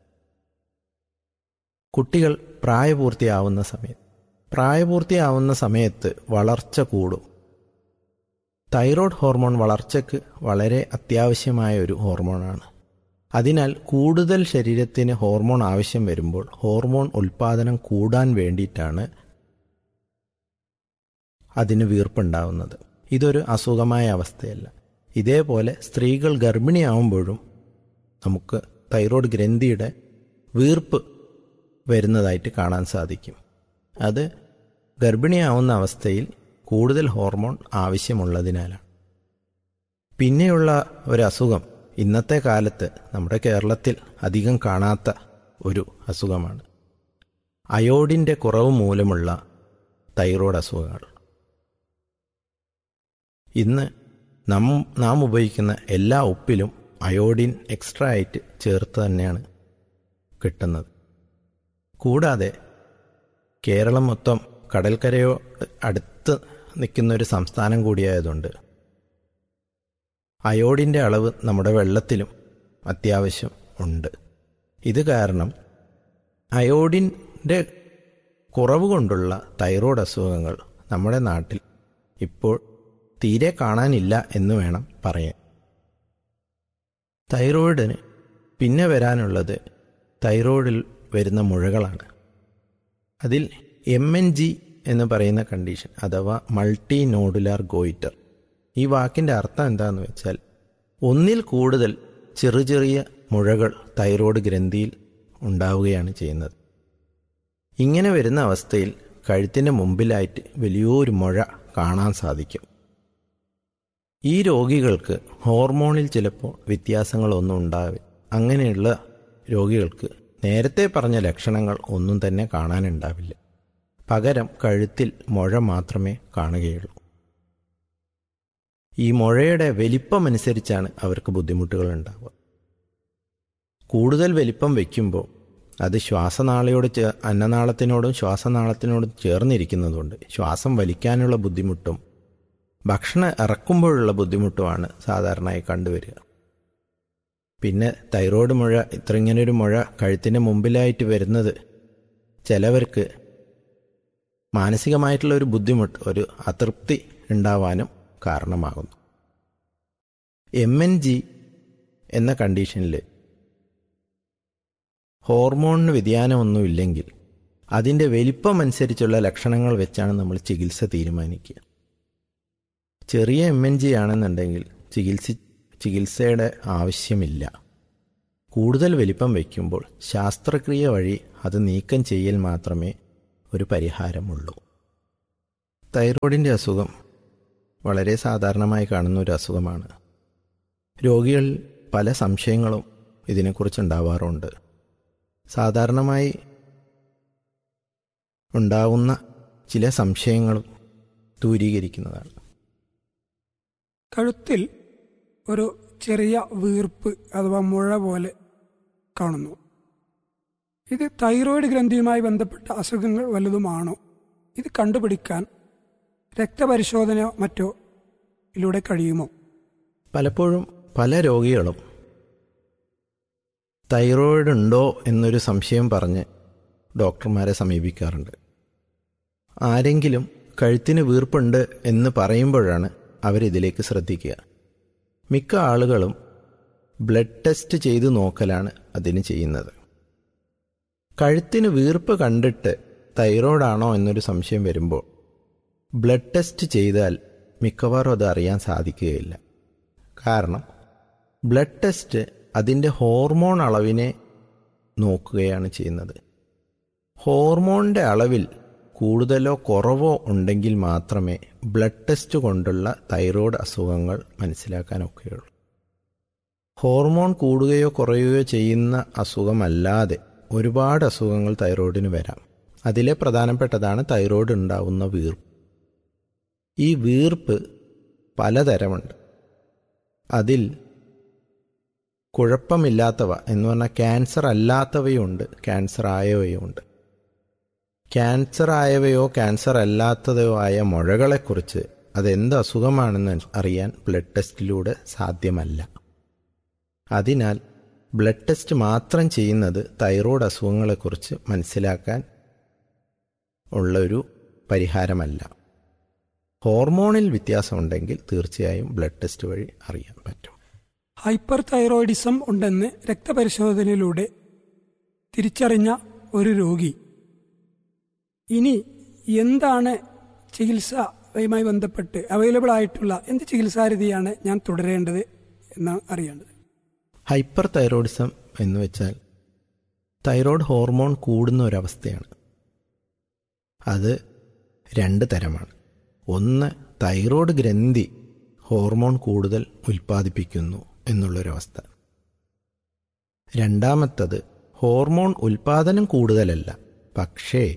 കുട്ടികൾ പ്രായപൂർത്തിയാവുന്ന സമയത്ത് പ്രായപൂർത്തിയാവുന്ന സമയത്ത് വളർച്ച കൂടും തൈറോയ്ഡ് ഹോർമോൺ വളർച്ചയ്ക്ക് വളരെ അത്യാവശ്യമായ ഒരു ഹോർമോണാണ് അതിനാൽ കൂടുതൽ ശരീരത്തിന് ഹോർമോൺ ആവശ്യം വരുമ്പോൾ ഹോർമോൺ ഉൽപ്പാദനം കൂടാൻ വേണ്ടിയിട്ടാണ് അതിന് വീർപ്പുണ്ടാവുന്നത് ഇതൊരു അസുഖമായ അവസ്ഥയല്ല ഇതേപോലെ സ്ത്രീകൾ ഗർഭിണിയാവുമ്പോഴും നമുക്ക് തൈറോയ്ഡ് ഗ്രന്ഥിയുടെ വീർപ്പ് വരുന്നതായിട്ട് കാണാൻ സാധിക്കും അത് ഗർഭിണിയാവുന്ന അവസ്ഥയിൽ കൂടുതൽ ഹോർമോൺ ആവശ്യമുള്ളതിനാലാണ് പിന്നെയുള്ള ഒരു അസുഖം ഇന്നത്തെ കാലത്ത് നമ്മുടെ കേരളത്തിൽ അധികം കാണാത്ത ഒരു അസുഖമാണ് അയോഡിൻ്റെ കുറവ് മൂലമുള്ള തൈറോയ്ഡ് അസുഖങ്ങൾ ഇന്ന് നാം നാം ഉപയോഗിക്കുന്ന എല്ലാ ഉപ്പിലും അയോഡിൻ എക്സ്ട്രാ ആയിട്ട് ചേർത്ത് തന്നെയാണ് കിട്ടുന്നത് കൂടാതെ കേരളം മൊത്തം കടൽക്കരയോ അടുത്ത് നിൽക്കുന്ന ഒരു സംസ്ഥാനം കൂടിയായതുകൊണ്ട് അയോഡിൻ്റെ അളവ് നമ്മുടെ വെള്ളത്തിലും അത്യാവശ്യം ഉണ്ട് ഇത് കാരണം അയോഡിൻ്റെ കുറവ് കൊണ്ടുള്ള തൈറോയ്ഡ് അസുഖങ്ങൾ നമ്മുടെ നാട്ടിൽ ഇപ്പോൾ തീരെ കാണാനില്ല എന്ന് വേണം പറയാൻ തൈറോയിഡിന് പിന്നെ വരാനുള്ളത് തൈറോയിഡിൽ വരുന്ന മുഴകളാണ് അതിൽ എം എൻ ജി എന്ന് പറയുന്ന കണ്ടീഷൻ അഥവാ മൾട്ടി നോഡുലാർ ഗോയിറ്റർ ഈ വാക്കിൻ്റെ അർത്ഥം എന്താണെന്ന് വെച്ചാൽ ഒന്നിൽ കൂടുതൽ ചെറു ചെറിയ മുഴകൾ തൈറോയ്ഡ് ഗ്രന്ഥിയിൽ ഉണ്ടാവുകയാണ് ചെയ്യുന്നത് ഇങ്ങനെ വരുന്ന അവസ്ഥയിൽ കഴുത്തിൻ്റെ മുമ്പിലായിട്ട് വലിയൊരു മുഴ കാണാൻ സാധിക്കും ഈ രോഗികൾക്ക് ഹോർമോണിൽ ചിലപ്പോൾ വ്യത്യാസങ്ങളൊന്നും ഉണ്ടാവില്ല അങ്ങനെയുള്ള രോഗികൾക്ക് നേരത്തെ പറഞ്ഞ ലക്ഷണങ്ങൾ ഒന്നും തന്നെ കാണാനുണ്ടാവില്ല പകരം കഴുത്തിൽ മുഴ മാത്രമേ കാണുകയുള്ളൂ ഈ മുഴയുടെ വലിപ്പമനുസരിച്ചാണ് അവർക്ക് ബുദ്ധിമുട്ടുകൾ ഉണ്ടാവുക കൂടുതൽ വലിപ്പം വയ്ക്കുമ്പോൾ അത് ശ്വാസനാളയോട് ചേ അന്നനാളത്തിനോടും ശ്വാസനാളത്തിനോടും ചേർന്നിരിക്കുന്നതുകൊണ്ട് ശ്വാസം വലിക്കാനുള്ള ബുദ്ധിമുട്ടും ഭക്ഷണം ഇറക്കുമ്പോഴുള്ള ബുദ്ധിമുട്ടുമാണ് സാധാരണയായി കണ്ടുവരിക പിന്നെ തൈറോയ്ഡ് മുഴ ഇത്ര ഇങ്ങനൊരു മുഴ കഴുത്തിൻ്റെ മുമ്പിലായിട്ട് വരുന്നത് ചിലവർക്ക് മാനസികമായിട്ടുള്ള ഒരു ബുദ്ധിമുട്ട് ഒരു അതൃപ്തി ഉണ്ടാവാനും കാരണമാകുന്നു എം എൻ ജി എന്ന കണ്ടീഷനിൽ ഹോർമോണിന് വ്യതിയാനമൊന്നുമില്ലെങ്കിൽ അതിൻ്റെ വലിപ്പമനുസരിച്ചുള്ള ലക്ഷണങ്ങൾ വെച്ചാണ് നമ്മൾ ചികിത്സ തീരുമാനിക്കുക ചെറിയ എം എൻ ജി ആണെന്നുണ്ടെങ്കിൽ ചികിത്സ ചികിത്സയുടെ ആവശ്യമില്ല കൂടുതൽ വലിപ്പം വയ്ക്കുമ്പോൾ ശാസ്ത്രക്രിയ വഴി അത് നീക്കം ചെയ്യൽ മാത്രമേ ഒരു പരിഹാരമുള്ളൂ തൈറോയിഡിൻ്റെ അസുഖം വളരെ സാധാരണമായി കാണുന്ന ഒരു അസുഖമാണ് രോഗികൾ പല സംശയങ്ങളും ഇതിനെക്കുറിച്ച് ഉണ്ടാവാറുണ്ട് സാധാരണമായി ഉണ്ടാവുന്ന ചില സംശയങ്ങളും ദൂരീകരിക്കുന്നതാണ് കഴുത്തിൽ ഒരു ചെറിയ വീർപ്പ് അഥവാ മുഴ പോലെ കാണുന്നു ഇത് തൈറോയിഡ് ഗ്രന്ഥിയുമായി ബന്ധപ്പെട്ട അസുഖങ്ങൾ വല്ലതുമാണോ ഇത് കണ്ടുപിടിക്കാൻ രക്തപരിശോധനയോ മറ്റോ ഇതിലൂടെ കഴിയുമോ പലപ്പോഴും പല രോഗികളും തൈറോയിഡ് ഉണ്ടോ എന്നൊരു സംശയം പറഞ്ഞ് ഡോക്ടർമാരെ സമീപിക്കാറുണ്ട് ആരെങ്കിലും കഴുത്തിന് വീർപ്പുണ്ട് എന്ന് പറയുമ്പോഴാണ് അവരിതിലേക്ക് ശ്രദ്ധിക്കുക മിക്ക ആളുകളും ബ്ലഡ് ടെസ്റ്റ് ചെയ്തു നോക്കലാണ് അതിന് ചെയ്യുന്നത് കഴുത്തിന് വീർപ്പ് കണ്ടിട്ട് തൈറോയിഡാണോ എന്നൊരു സംശയം വരുമ്പോൾ ബ്ലഡ് ടെസ്റ്റ് ചെയ്താൽ മിക്കവാറും അത് അറിയാൻ സാധിക്കുകയില്ല കാരണം ബ്ലഡ് ടെസ്റ്റ് അതിൻ്റെ ഹോർമോൺ അളവിനെ നോക്കുകയാണ് ചെയ്യുന്നത് ഹോർമോണിൻ്റെ അളവിൽ കൂടുതലോ കുറവോ ഉണ്ടെങ്കിൽ മാത്രമേ ബ്ലഡ് ടെസ്റ്റ് കൊണ്ടുള്ള തൈറോയ്ഡ് അസുഖങ്ങൾ മനസ്സിലാക്കാനൊക്കെയുള്ളൂ ഹോർമോൺ കൂടുകയോ കുറയുകയോ ചെയ്യുന്ന അസുഖമല്ലാതെ ഒരുപാട് അസുഖങ്ങൾ തൈറോയിഡിന് വരാം അതിലെ പ്രധാനപ്പെട്ടതാണ് തൈറോയ്ഡ് ഉണ്ടാവുന്ന വീർപ്പ് ഈ വീർപ്പ് പലതരമുണ്ട് അതിൽ കുഴപ്പമില്ലാത്തവ എന്ന് പറഞ്ഞാൽ ക്യാൻസർ അല്ലാത്തവയുണ്ട് ക്യാൻസർ ആയവയുണ്ട് ക്യാൻസർ ആയവയോ ക്യാൻസർ അല്ലാത്തതയോ ആയ മുഴകളെക്കുറിച്ച് അതെന്ത് അസുഖമാണെന്ന് അറിയാൻ ബ്ലഡ് ടെസ്റ്റിലൂടെ സാധ്യമല്ല അതിനാൽ ബ്ലഡ് ടെസ്റ്റ് മാത്രം ചെയ്യുന്നത് തൈറോയ്ഡ് അസുഖങ്ങളെക്കുറിച്ച് മനസ്സിലാക്കാൻ ഉള്ളൊരു പരിഹാരമല്ല ഹോർമോണിൽ വ്യത്യാസമുണ്ടെങ്കിൽ തീർച്ചയായും ബ്ലഡ് ടെസ്റ്റ് വഴി അറിയാൻ പറ്റും ഹൈപ്പർ തൈറോയിഡിസം ഉണ്ടെന്ന് രക്തപരിശോധനയിലൂടെ തിരിച്ചറിഞ്ഞ ഒരു രോഗി ഇനി എന്താണ് ചികിത്സയുമായി ബന്ധപ്പെട്ട് അവൈലബിൾ ആയിട്ടുള്ള എന്ത് ചികിത്സാരീതിയാണ് ഞാൻ തുടരേണ്ടത് എന്നാണ് അറിയേണ്ടത് ഹൈപ്പർ തൈറോയിഡിസം എന്ന് വെച്ചാൽ തൈറോയ്ഡ് ഹോർമോൺ കൂടുന്ന ഒരവസ്ഥയാണ് അത് രണ്ട് തരമാണ് ഒന്ന് തൈറോയ്ഡ് ഗ്രന്ഥി ഹോർമോൺ കൂടുതൽ ഉൽപ്പാദിപ്പിക്കുന്നു എന്നുള്ളൊരവസ്ഥ രണ്ടാമത്തത് ഹോർമോൺ ഉൽപാദനം കൂടുതലല്ല പക്ഷേ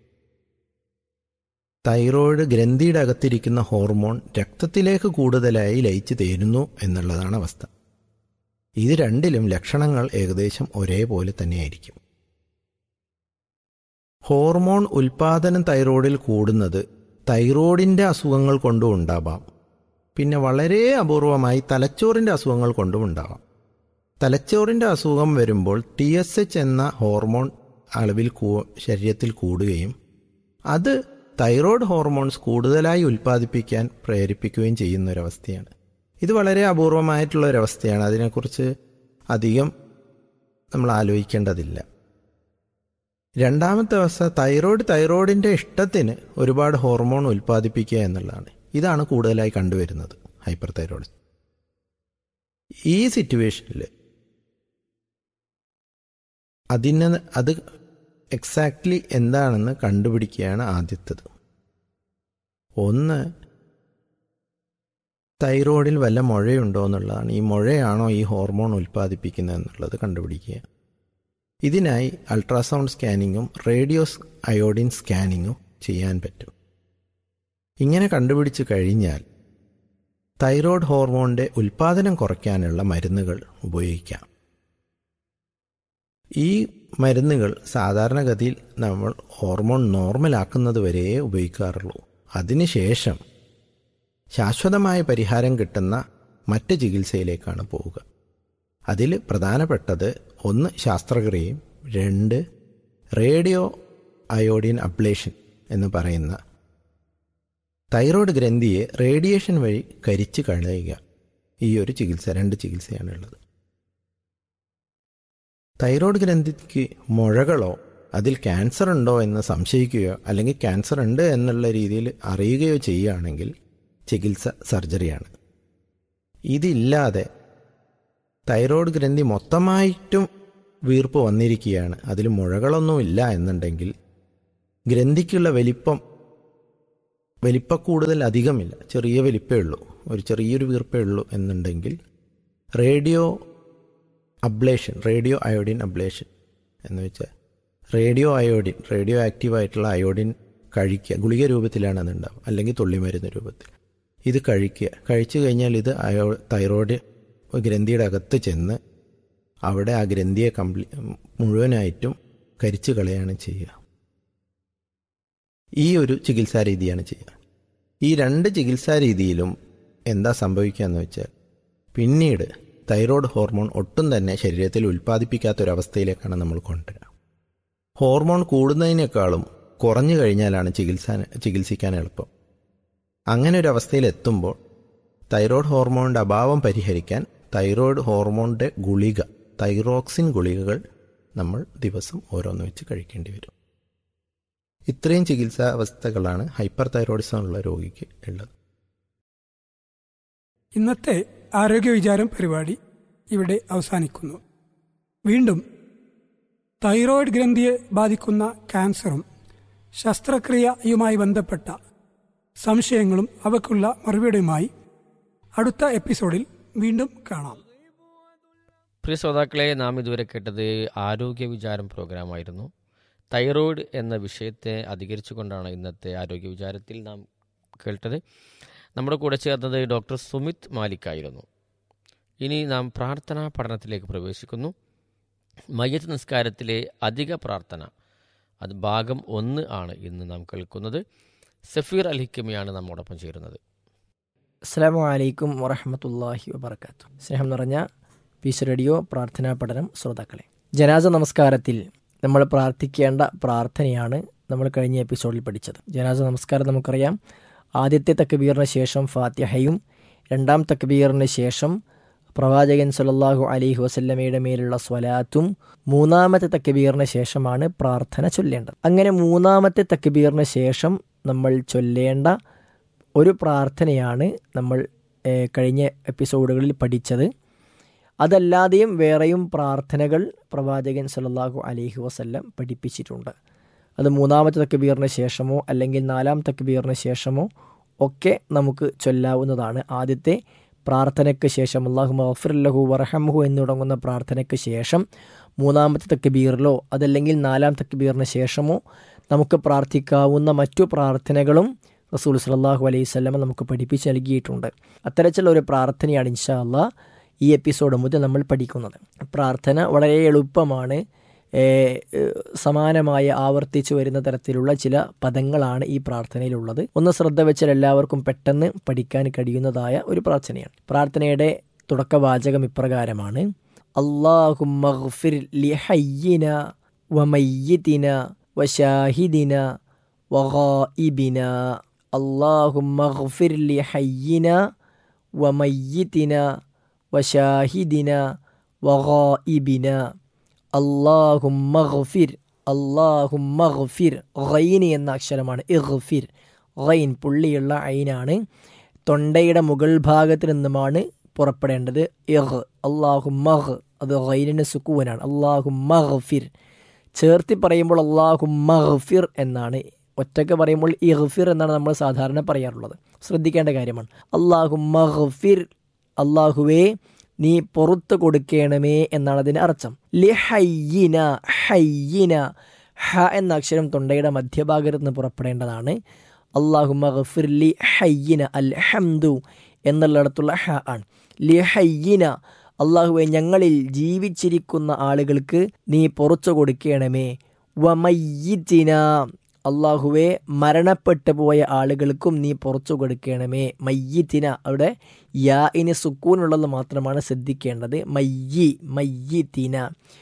തൈറോയ്ഡ് ഗ്രന്ഥിയുടെ അകത്തിരിക്കുന്ന ഹോർമോൺ രക്തത്തിലേക്ക് കൂടുതലായി ലയിച്ചു തേരുന്നു എന്നുള്ളതാണ് അവസ്ഥ ഇത് രണ്ടിലും ലക്ഷണങ്ങൾ ഏകദേശം ഒരേപോലെ തന്നെയായിരിക്കും ഹോർമോൺ ഉൽപാദനം തൈറോയ്ഡിൽ കൂടുന്നത് തൈറോയിഡിൻ്റെ അസുഖങ്ങൾ കൊണ്ടും ഉണ്ടാവാം പിന്നെ വളരെ അപൂർവമായി തലച്ചോറിൻ്റെ അസുഖങ്ങൾ കൊണ്ടും ഉണ്ടാവാം തലച്ചോറിൻ്റെ അസുഖം വരുമ്പോൾ ടി എസ് എച്ച് എന്ന ഹോർമോൺ അളവിൽ ശരീരത്തിൽ കൂടുകയും അത് തൈറോയ്ഡ് ഹോർമോൺസ് കൂടുതലായി ഉൽപ്പാദിപ്പിക്കാൻ പ്രേരിപ്പിക്കുകയും ചെയ്യുന്ന ഒരവസ്ഥയാണ് ഇത് വളരെ അപൂർവമായിട്ടുള്ള ഒരവസ്ഥയാണ് അതിനെക്കുറിച്ച് അധികം നമ്മൾ ആലോചിക്കേണ്ടതില്ല രണ്ടാമത്തെ അവസ്ഥ തൈറോയ്ഡ് തൈറോയിഡിൻ്റെ ഇഷ്ടത്തിന് ഒരുപാട് ഹോർമോൺ ഉൽപ്പാദിപ്പിക്കുക എന്നുള്ളതാണ് ഇതാണ് കൂടുതലായി കണ്ടുവരുന്നത് ഹൈപ്പർ തൈറോയിഡ് ഈ സിറ്റുവേഷനിൽ അതിന് അത് എക്സാക്ട്ലി എന്താണെന്ന് കണ്ടുപിടിക്കുകയാണ് ആദ്യത്തത് ഒന്ന് തൈറോയിഡിൽ വല്ല മുഴയുണ്ടോ എന്നുള്ളതാണ് ഈ മുഴയാണോ ഈ ഹോർമോൺ ഉൽപ്പാദിപ്പിക്കുന്നത് എന്നുള്ളത് കണ്ടുപിടിക്കുക ഇതിനായി അൾട്രാസൗണ്ട് സ്കാനിങ്ങും റേഡിയോസ് അയോഡിൻ സ്കാനിങ്ങും ചെയ്യാൻ പറ്റും ഇങ്ങനെ കണ്ടുപിടിച്ചു കഴിഞ്ഞാൽ തൈറോയ്ഡ് ഹോർമോണിൻ്റെ ഉൽപ്പാദനം കുറയ്ക്കാനുള്ള മരുന്നുകൾ ഉപയോഗിക്കാം ഈ മരുന്നുകൾ സാധാരണഗതിയിൽ നമ്മൾ ഹോർമോൺ നോർമലാക്കുന്നത് വരെ ഉപയോഗിക്കാറുള്ളൂ അതിനുശേഷം ശാശ്വതമായ പരിഹാരം കിട്ടുന്ന മറ്റ് ചികിത്സയിലേക്കാണ് പോവുക അതിൽ പ്രധാനപ്പെട്ടത് ഒന്ന് ശാസ്ത്രക്രിയയും രണ്ട് റേഡിയോ അയോഡിൻ അബ്ലേഷൻ എന്ന് പറയുന്ന തൈറോയ്ഡ് ഗ്രന്ഥിയെ റേഡിയേഷൻ വഴി കരിച്ച് കളയുക ഈ ഒരു ചികിത്സ രണ്ട് ചികിത്സയാണുള്ളത് തൈറോയ്ഡ് ഗ്രന്ഥിക്ക് മുഴകളോ അതിൽ ക്യാൻസർ ഉണ്ടോ എന്ന് സംശയിക്കുകയോ അല്ലെങ്കിൽ ക്യാൻസർ ഉണ്ട് എന്നുള്ള രീതിയിൽ അറിയുകയോ ചെയ്യുകയാണെങ്കിൽ ചികിത്സ സർജറിയാണ് ഇതില്ലാതെ തൈറോയ്ഡ് ഗ്രന്ഥി മൊത്തമായിട്ടും വീർപ്പ് വന്നിരിക്കുകയാണ് അതിൽ മുഴകളൊന്നുമില്ല എന്നുണ്ടെങ്കിൽ ഗ്രന്ഥിക്കുള്ള വലിപ്പം വലിപ്പക്കൂടുതൽ അധികമില്ല ചെറിയ വലിപ്പേ ഉള്ളൂ ഒരു ചെറിയൊരു വീർപ്പേ ഉള്ളൂ എന്നുണ്ടെങ്കിൽ radio ablation radio iodine ablation എന്ന് വെച്ചാൽ റേഡിയോ അയോഡിൻ റേഡിയോ ആക്റ്റീവ് ആയിട്ടുള്ള അയോഡിൻ കഴിക്കുക ഗുളിക രൂപത്തിലാണ് അത് ഉണ്ടാവുക അല്ലെങ്കിൽ തുള്ളിമരുന്ന് രൂപത്തിൽ ഇത് കഴിക്കുക കഴിച്ചു കഴിഞ്ഞാൽ ഇത് അയോ തൈറോയ്ഡ് ഗ്രന്ഥിയുടെ അകത്ത് ചെന്ന് അവിടെ ആ ഗ്രന്ഥിയെ കംപ്ലീ മുഴുവനായിട്ടും കരിച്ചു കളയാണ് ചെയ്യുക ഈ ഒരു ചികിത്സാ രീതിയാണ് ചെയ്യുക ഈ രണ്ട് ചികിത്സാ രീതിയിലും എന്താ സംഭവിക്കുക എന്ന് വെച്ചാൽ പിന്നീട് തൈറോയ്ഡ് ഹോർമോൺ ഒട്ടും തന്നെ ശരീരത്തിൽ ഉൽപ്പാദിപ്പിക്കാത്തൊരവസ്ഥയിലേക്കാണ് നമ്മൾ കൊണ്ടുവരിക ഹോർമോൺ കൂടുന്നതിനേക്കാളും കുറഞ്ഞു കഴിഞ്ഞാലാണ് ചികിത്സ ചികിത്സിക്കാൻ എളുപ്പം അങ്ങനെ ഒരു അവസ്ഥയിൽ എത്തുമ്പോൾ തൈറോയ്ഡ് ഹോർമോണിൻ്റെ അഭാവം പരിഹരിക്കാൻ തൈറോയ്ഡ് ഹോർമോണിൻ്റെ ഗുളിക തൈറോക്സിൻ ഗുളികകൾ നമ്മൾ ദിവസം ഓരോന്ന് വെച്ച് കഴിക്കേണ്ടി വരും ഇത്രയും ചികിത്സാ അവസ്ഥകളാണ് ഹൈപ്പർ തൈറോയിഡിസം ഉള്ള രോഗിക്ക് ഉള്ളത് ഇന്നത്തെ ആരോഗ്യ വിചാരം പരിപാടി ഇവിടെ അവസാനിക്കുന്നു വീണ്ടും തൈറോയിഡ് ഗ്രന്ഥിയെ ബാധിക്കുന്ന ക്യാൻസറും ശസ്ത്രക്രിയയുമായി ബന്ധപ്പെട്ട സംശയങ്ങളും അവയ്ക്കുള്ള മറുപടിയുമായി അടുത്ത എപ്പിസോഡിൽ വീണ്ടും കാണാം പ്രിയ ശ്രോതാക്കളെ നാം ഇതുവരെ കേട്ടത് ആരോഗ്യ വിചാരം പ്രോഗ്രാമായിരുന്നു തൈറോയ്ഡ് എന്ന വിഷയത്തെ അധികരിച്ചുകൊണ്ടാണ് ഇന്നത്തെ ആരോഗ്യ വിചാരത്തിൽ നാം കേട്ടത് നമ്മുടെ കൂടെ ചേർന്നത് ഡോക്ടർ സുമിത് മാലിക്കായിരുന്നു ഇനി നാം പ്രാർത്ഥനാ പഠനത്തിലേക്ക് പ്രവേശിക്കുന്നു മയ്യത്ത് നിസ്കാരത്തിലെ അധിക പ്രാർത്ഥന അത് ഭാഗം ഒന്ന് ആണ് ഇന്ന് നാം കേൾക്കുന്നത് സഫീർ അൽഹിക്കമിയാണ് നമ്മോടൊപ്പം ചേരുന്നത് അസ്സാം വലൈക്കും വറഹമത്തല്ലാഹി വബർക്കാത്തു സ്നേഹം നിറഞ്ഞ പീസ് റേഡിയോ പ്രാർത്ഥനാ പഠനം ശ്രോതാക്കളെ ജനാസ നമസ്കാരത്തിൽ നമ്മൾ പ്രാർത്ഥിക്കേണ്ട പ്രാർത്ഥനയാണ് നമ്മൾ കഴിഞ്ഞ എപ്പിസോഡിൽ പഠിച്ചത് ജനാസ നമസ്കാരം നമുക്കറിയാം ആദ്യത്തെ തക്ബീറിന് ശേഷം ഫാത്തിഹയും രണ്ടാം തക്ബീറിന് ശേഷം പ്രവാചകൻ സല്ലല്ലാഹു അലൈഹി വസല്ലമയുടെ മേലുള്ള സ്വലാത്തും മൂന്നാമത്തെ തക്ബീറിന് ശേഷമാണ് പ്രാർത്ഥന ചൊല്ലേണ്ടത് അങ്ങനെ മൂന്നാമത്തെ തക്ബീറിന് ശേഷം നമ്മൾ ചൊല്ലേണ്ട ഒരു പ്രാർത്ഥനയാണ് നമ്മൾ ഏഹ്, കഴിഞ്ഞ എപ്പിസോഡുകളിൽ പഠിച്ചത് അതല്ലാതെയും വേറെയും പ്രാർത്ഥനകൾ പ്രവാചകൻ സല്ലല്ലാഹു അലൈഹി വസല്ലം പഠിപ്പിച്ചിട്ടുണ്ട് അത് മൂന്നാമത്തെ തക്ബീറിന് ശേഷമോ അല്ലെങ്കിൽ നാലാം തക്ബീറിന് ശേഷമോ ഒക്കെ നമുക്ക് ചൊല്ലാവുന്നതാണ് ആദ്യത്തെ പ്രാർത്ഥനയ്ക്ക് ശേഷം അള്ളാഹു മഹഫിർലഹു വറഹമുഹു എന്ന് തുടങ്ങുന്ന പ്രാർത്ഥനയ്ക്ക് ശേഷം മൂന്നാമത്തെ തക്ബീറിലോ അതല്ലെങ്കിൽ നാലാം തക്ബീറിന് ശേഷമോ നമുക്ക് പ്രാർത്ഥിക്കാവുന്ന മറ്റു പ്രാർത്ഥനകളും റസൂൽ സല്ലല്ലാഹു അലൈഹി സ്വലമ നമുക്ക് പഠിപ്പിച്ച് നൽകിയിട്ടുണ്ട് അത്തരത്തിലുള്ള ഒരു പ്രാർത്ഥനയാണ് ഇൻഷാ അള്ളാഹ് ഈ എപ്പിസോഡ് മുതൽ നമ്മൾ പഠിക്കുന്നത് പ്രാർത്ഥന വളരെ എളുപ്പമാണ് ഏഹ്, ഏഹ്, സമാനമായി ആവർത്തിച്ചു വരുന്ന തരത്തിലുള്ള ചില പദങ്ങളാണ് ഈ പ്രാർത്ഥനയിലുള്ളത് ഒന്ന് ശ്രദ്ധ വെച്ചാൽ എല്ലാവർക്കും പെട്ടെന്ന് പഠിക്കാൻ കഴിയുന്നതായ ഒരു പ്രാർത്ഥനയാണ് പ്രാർത്ഥനയുടെ തുടക്കവാചകം ഇപ്രകാരമാണ് അള്ളാഹുമ്മഗ്ഫിർ ലിഹയ്യിന വമയ്യിതിന വശാഹിദിന വഗായിബിന അള്ളാഹുമ്മഗ്ഫിർ ലിഹയ്യിന വമയ്യിതിന വശാഹിദിന വഗായിബിന അള്ളാഹുമ്മഗ്ഫിർ അള്ളാഹുമ്മഗ്ഫിർ ഗൈൻ എന്ന അക്ഷരമാണ് ഇഗ്ഫിർ ഗൈൻ പുള്ളിയുള്ള ഐനാണ് തൊണ്ടയുടെ മുകൾ ഭാഗത്ത് നിന്നുമാണ് പുറപ്പെടേണ്ടത് ഇഗ് അള്ളാഹു മഹ് അത് ഗൈനിന് സുക്കൂനാണ് അള്ളാഹു മഹ്ഫിർ ചേർത്തി പറയുമ്പോൾ അള്ളാഹു മഹ്ഫിർ എന്നാണ് ഒറ്റയ്ക്ക് പറയുമ്പോൾ ഇഗ്ഫിർ എന്നാണ് നമ്മൾ സാധാരണ പറയാറുള്ളത് ശ്രദ്ധിക്കേണ്ട കാര്യമാണ് അള്ളാഹു മഹ്ഫിർ അള്ളാഹുവേ നീ പുറത്തു കൊടുക്കണമേ എന്നാണ് അതിന് അർത്ഥം ലിഹയ്യിന ഹയ്യിന ഹ എന്ന അക്ഷരം തൊണ്ടയുടെ മധ്യഭാഗത്ത് നിന്ന് പുറപ്പെടേണ്ടതാണ് അള്ളാഹു മഹഫിർ ലി ഹയ്യിന അൽ ഹംദു എന്നുള്ളിടത്തുള്ള ഹ ആണ് ലി ഹയ്യിന അള്ളാഹുവെ ഞങ്ങളിൽ ജീവിച്ചിരിക്കുന്ന ആളുകൾക്ക് നീ പുറത്തു കൊടുക്കണമേ വമയ്യിത്തിന അള്ളാഹുവെ മരണപ്പെട്ടു പോയ ആളുകൾക്കും നീ പുറത്തു കൊടുക്കണമേ മയ്യിത്തിന അവിടെ യാ ഇനി സുക്കൂനുള്ളത് മാത്രമാണ് ശ്രദ്ധിക്കേണ്ടത് മയ്യി മയ്യിത്തിന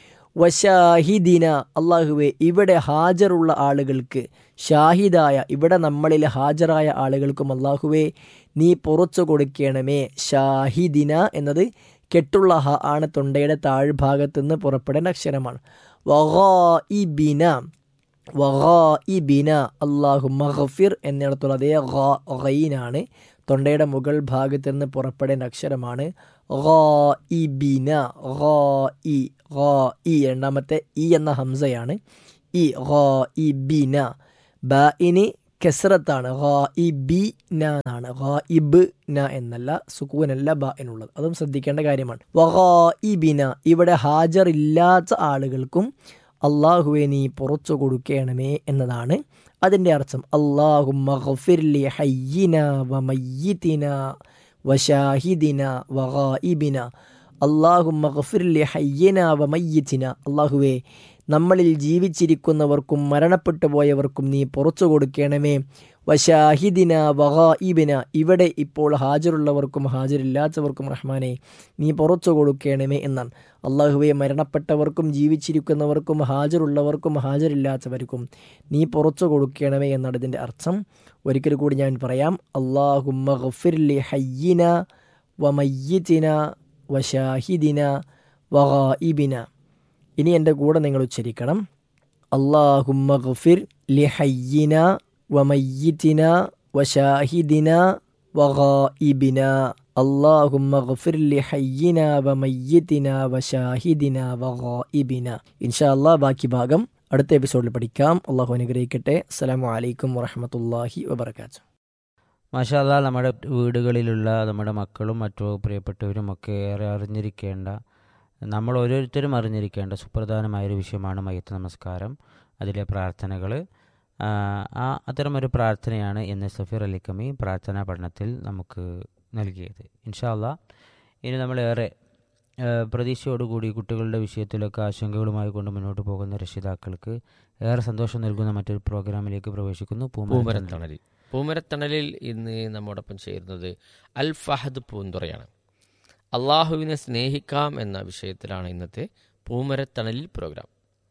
വശാഹിദിന അള്ളാഹുവെ ഇവിടെ ഹാജറുള്ള ആളുകൾക്ക് ഷാഹിദായ ഇവിടെ നമ്മളിൽ ഹാജരായ ആളുകൾക്കും അള്ളാഹുവെ നീ പുറത്തു കൊടുക്കണമേ ഷാഹിദിന എന്നത് കെട്ടുള്ള ഹ ആണ് തൊണ്ടയുടെ താഴ്ഭാഗത്ത് നിന്ന് പുറപ്പെടേണ്ട അക്ഷരമാണ് വഗായിബിന വഗായിബിന അള്ളാഹു മഹഫിർ എന്നിടത്തുള്ള അതേ ഗൈനാണ് തൊണ്ടയുടെ മുകൾ ഭാഗത്ത് നിന്ന് പുറപ്പെടേണ്ട അക്ഷരമാണ് ഇബിന ഇ ഇ രണ്ടാമത്തെ ഇ എന്ന ഹംസയാണ് ഇ ഇബിന ബ ഇനി കെസ്രത്താണ് ഇബി ന എന്നാണ് ഇബ് ന എന്നല്ല സുക്കൂനല്ല ബ എന്നുള്ളത് അതും ശ്രദ്ധിക്കേണ്ട കാര്യമാണ് ഇബിന ഇവിടെ ഹാജർ ഇല്ലാത്ത ആളുകൾക്കും അള്ളാഹുവെ നീ പുറത്തു കൊടുക്കണമേ എന്നതാണ് അതിൻ്റെ അർത്ഥം അള്ളാഹു മഹഫിർലി ഹയ്യിന വ മയ്യിത്തിന വഷാഹിദിന വഗായിബിന അള്ളാഹു മഹഫിർലി ഹയ്യന വ മയ്യിത്തിന അള്ളാഹുവെ നമ്മളിൽ ജീവിച്ചിരിക്കുന്നവർക്കും മരണപ്പെട്ടു പോയവർക്കും നീ പുറത്തു കൊടുക്കണമേ വഷാഹിദിന വഹായിബിന ഇവിടെ ഇപ്പോൾ ഹാജരുള്ളവർക്കും ഹാജരില്ലാത്തവർക്കും റഹ്മാനെ നീ പുറത്തു കൊടുക്കണമേ എന്നാണ് അള്ളാഹുവെ മരണപ്പെട്ടവർക്കും ജീവിച്ചിരിക്കുന്നവർക്കും ഹാജരുള്ളവർക്കും ഹാജരില്ലാത്തവർക്കും നീ പുറത്തു കൊടുക്കണമേ എന്നാണ് ഇതിൻ്റെ അർത്ഥം ഒരിക്കൽ കൂടി ഞാൻ പറയാം അള്ളാഹു മഹഫിർലി ഹയ്യിന വ മയ്യിത്തിന വഷാഹിദിന വഹായിബിന ഇനി എൻ്റെ കൂടെ നിങ്ങൾ ഉച്ചരിക്കണം അള്ളാഹുമ്മ ഗഫിർ ലിഹയ്യിന വമയ്യിത്തിന വഷാഹിദിന വഗായിബിന അള്ളാഹുമ്മ ഗഫിർ ലിഹയ്യിന വമയ്യിത്തിന വഷാഹിദിന വഗായിബിന ഇൻഷാ അള്ളാഹ് ബാക്കി ഭാഗം അടുത്ത എപ്പിസോഡിൽ പഠിക്കാം അള്ളാഹു അനുഗ്രഹിക്കട്ടെ അസ്സലാമു അലൈക്കും വറഹമത്തല്ലാഹി വബർക്കാത്തു മാഷാല്ല നമ്മുടെ വീടുകളിലുള്ള നമ്മുടെ മക്കളും മറ്റു പ്രിയപ്പെട്ടവരും ഒക്കെ ഏറെ അറിഞ്ഞിരിക്കേണ്ട നമ്മൾ ഓരോരുത്തരും അറിഞ്ഞിരിക്കേണ്ട സുപ്രധാനമായൊരു വിഷയമാണ് മയ്യത്ത് നമസ്കാരം അതിലെ പ്രാർത്ഥനകൾ ആ അത്തരമൊരു പ്രാർത്ഥനയാണ് ഇന്ന് സഫീർ അലിക്കമി പ്രാർത്ഥനാ പഠനത്തിൽ നമുക്ക് നൽകിയത് ഇൻഷാല്ല ഇനി നമ്മളേറെ പ്രതീക്ഷയോടുകൂടി കുട്ടികളുടെ വിഷയത്തിലൊക്കെ ആശങ്കകളുമായി കൊണ്ട് മുന്നോട്ട് പോകുന്ന രക്ഷിതാക്കൾക്ക് ഏറെ സന്തോഷം നൽകുന്ന മറ്റൊരു പ്രോഗ്രാമിലേക്ക് പ്രവേശിക്കുന്നു പൂമരത്തണലിൽ പൂമരത്തണലിൽ ഇന്ന് നമ്മോടൊപ്പം ചേരുന്നത് അൽ ഫഹദ് പൂന്തുറയാണ് അള്ളാഹുവിനെ സ്നേഹിക്കാം എന്ന വിഷയത്തിലാണ് ഇന്നത്തെ പൂമരത്തണലിൽ പ്രോഗ്രാം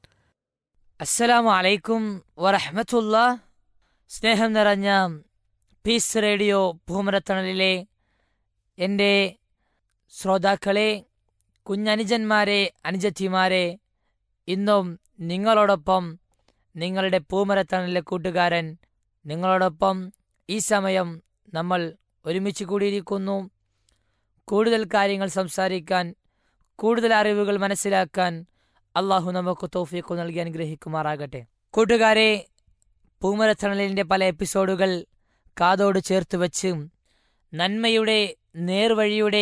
അസ്സലാമു അലൈക്കും വറഹമത്തുള്ള സ്നേഹം നിറഞ്ഞ പീസ് റേഡിയോ പൂമരത്തണലിലെ എൻ്റെ ശ്രോതാക്കളെ കുഞ്ഞനുജന്മാരെ അനുജത്തിമാരെ ഇന്നും നിങ്ങളോടൊപ്പം നിങ്ങളുടെ പൂമരത്തണലിലെ കൂട്ടുകാരൻ നിങ്ങളോടൊപ്പം ഈ സമയം നമ്മൾ ഒരുമിച്ച് കൂടിയിരിക്കുന്നു കൂടുതൽ കാര്യങ്ങൾ സംസാരിക്കാൻ കൂടുതൽ അറിവുകൾ മനസ്സിലാക്കാൻ അള്ളാഹു നമുക്ക് തോഫിക്ക് നൽകി അനുഗ്രഹിക്കുമാറാകട്ടെ കൂട്ടുകാരെ പൂമരത്തണലിൻ്റെ പല എപ്പിസോഡുകൾ കാതോട് ചേർത്ത് വച്ച് നന്മയുടെ നേർവഴിയുടെ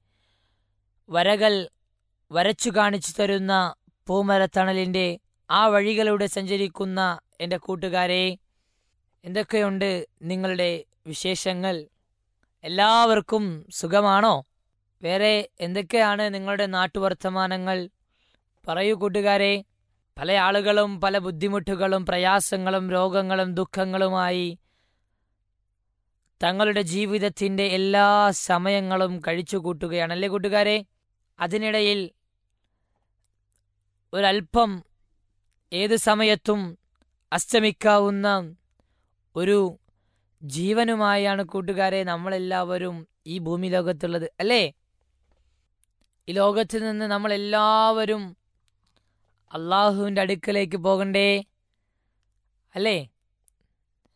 വരകൾ വരച്ചു കാണിച്ചു തരുന്ന പൂമരത്തണലിൻ്റെ ആ വഴികളിലൂടെ സഞ്ചരിക്കുന്ന എൻ്റെ കൂട്ടുകാരെ എന്തൊക്കെയുണ്ട് നിങ്ങളുടെ വിശേഷങ്ങൾ എല്ലാവർക്കും സുഖമാണോ വേറെ എന്തൊക്കെയാണ് നിങ്ങളുടെ നാട്ടുവർത്തമാനങ്ങൾ പറയൂ കൂട്ടുകാരെ പല ആളുകളും പല ബുദ്ധിമുട്ടുകളും പ്രയാസങ്ങളും രോഗങ്ങളും ദുഃഖങ്ങളുമായി തങ്ങളുടെ ജീവിതത്തിൻ്റെ എല്ലാ സമയങ്ങളും കഴിച്ചു കൂട്ടുകയാണല്ലേ കൂട്ടുകാരെ അതിനിടയിൽ ഒരൽപ്പം ഏത് സമയത്തും അസ്തമിക്കാവുന്ന ഒരു ജീവനുമായാണ് കൂട്ടുകാരെ നമ്മളെല്ലാവരും ഈ ഭൂമി ലോകത്തുള്ളത് അല്ലേ ഈ ലോകത്ത് നിന്ന് നമ്മളെല്ലാവരും അള്ളാഹുവിൻ്റെ അടുക്കലേക്ക് പോകണ്ടേ അല്ലേ